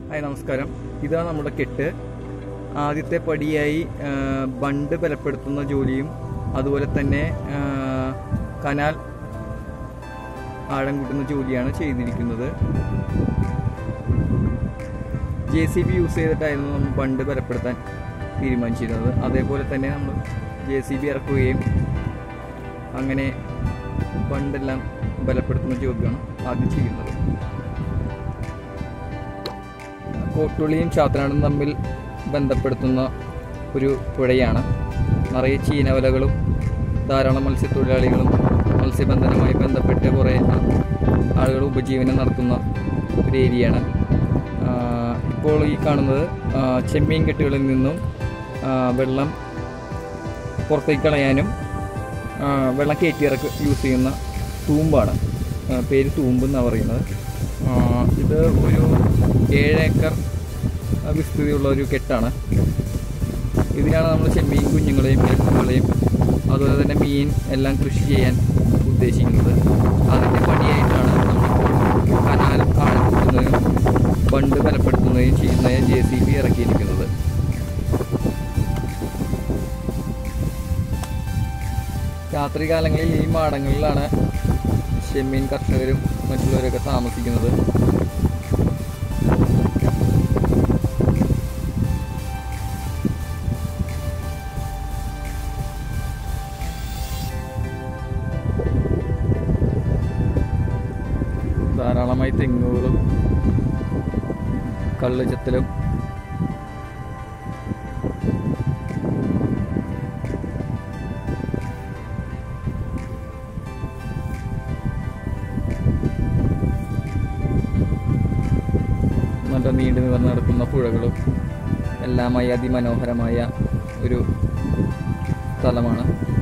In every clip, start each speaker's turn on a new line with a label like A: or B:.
A: hi നമസ്കാരം ഇതാണ് നമ്മുടെ കെട്ട് ആദ്യത്തെ പടിയായി ആ, ബണ്ട് ബലപ്പെടുത്തുന്ന ജോലിയും അതുപോലെ തന്നെ ആ, കനാൽ ആഴം കൂട്ടുന്ന ജോലിയാണ് ചെയ്തിരിക്കുന്നത് ജെ സി ബി യൂസ് ചെയ്തിട്ടായിരുന്നു നമ്മൾ ബണ്ട് ബലപ്പെടുത്താൻ തീരുമാനിച്ചിരുന്നത് അതേപോലെ തന്നെ നമ്മൾ ജെ സി ബി ഇറക്കുകയും അങ്ങനെ ബണ്ടെല്ലാം ബലപ്പെടുത്തുന്ന ജോലിയാണ് ആദ്യം ചെയ്യുന്നത് കോട്ടുളിയും ചാത്തനാടും തമ്മിൽ ബന്ധപ്പെടുത്തുന്ന ഒരു പുഴയാണ് നിറയെ ചീനവലകളും ധാരാളം മത്സ്യത്തൊഴിലാളികളും മത്സ്യബന്ധനവുമായി ബന്ധപ്പെട്ട് കുറേ ആളുകൾ ഉപജീവനം നടത്തുന്ന ഒരു ഏരിയയാണ് ആ, ഇപ്പോൾ ഈ കാണുന്നത് ആ, ചെമ്മീൻ കെട്ടുകളിൽ നിന്നും ആ, വെള്ളം പുറത്തേക്ക് കളയാനും ആ, വെള്ളം കയറ്റിയിറക്ക് യൂസ് ചെയ്യുന്ന തൂമ്പാണ് ആ, പേര് തൂമ്പ് എന്നാണ് പറയുന്നത് ആ, ഇത് ഒരു ഏഴ് ഏക്കർ ആ, വിസ്തൃതിയുള്ള ഒരു കെട്ടാണ് ഇതിലാണ് നമ്മൾ ചെമ്മീൻ കുഞ്ഞുങ്ങളെയും കിഴക്കുകളെയും അതുപോലെ തന്നെ മീൻ എല്ലാം കൃഷി ചെയ്യാൻ ഉദ്ദേശിക്കുന്നത് അതിൻ്റെ പണിയായിട്ടാണ് നമ്മളിപ്പോൾ കനാൽ ആഴം കൂട്ടുന്നതും ബണ്ട് ബലപ്പെടുത്തുന്നതും ചെയ്യുന്ന ജെ സി ബി ഇറക്കിയിരിക്കുന്നത് രാത്രികാലങ്ങളിൽ ഈ മാടങ്ങളിലാണ് ചെമ്മീൻ കർഷകരും മറ്റുള്ളവരൊക്കെ താമസിക്കുന്നത് ധാരാളമായി തെങ്ങുകളും കള്ളുചത്തലും നല്ല നീണ്ടു നിവർന്ന് നടക്കുന്ന പുഴകളും എല്ലാമായി അതിമനോഹരമായ ഒരു സ്ഥലമാണ്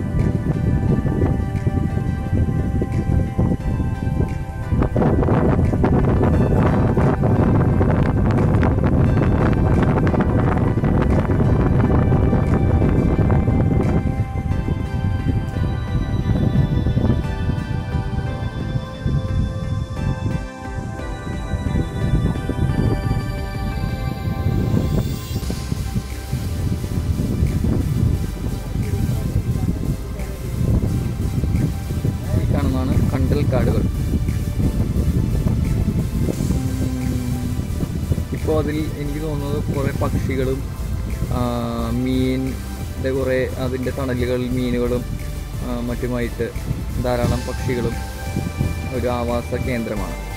A: ഈ കാണുന്നതാണ് കണ്ടൽ കാടുകൾ ഇപ്പോൾ അതിൽ എനിക്ക് തോന്നുന്നത് കുറേ പക്ഷികളും ആ, മീനിൻ്റെ കുറേ അതിൻ്റെ തണലുകളിൽ മീനുകളും ആ, മറ്റുമായിട്ട് ധാരാളം പക്ഷികളും ഒരു ആവാസ കേന്ദ്രമാണ്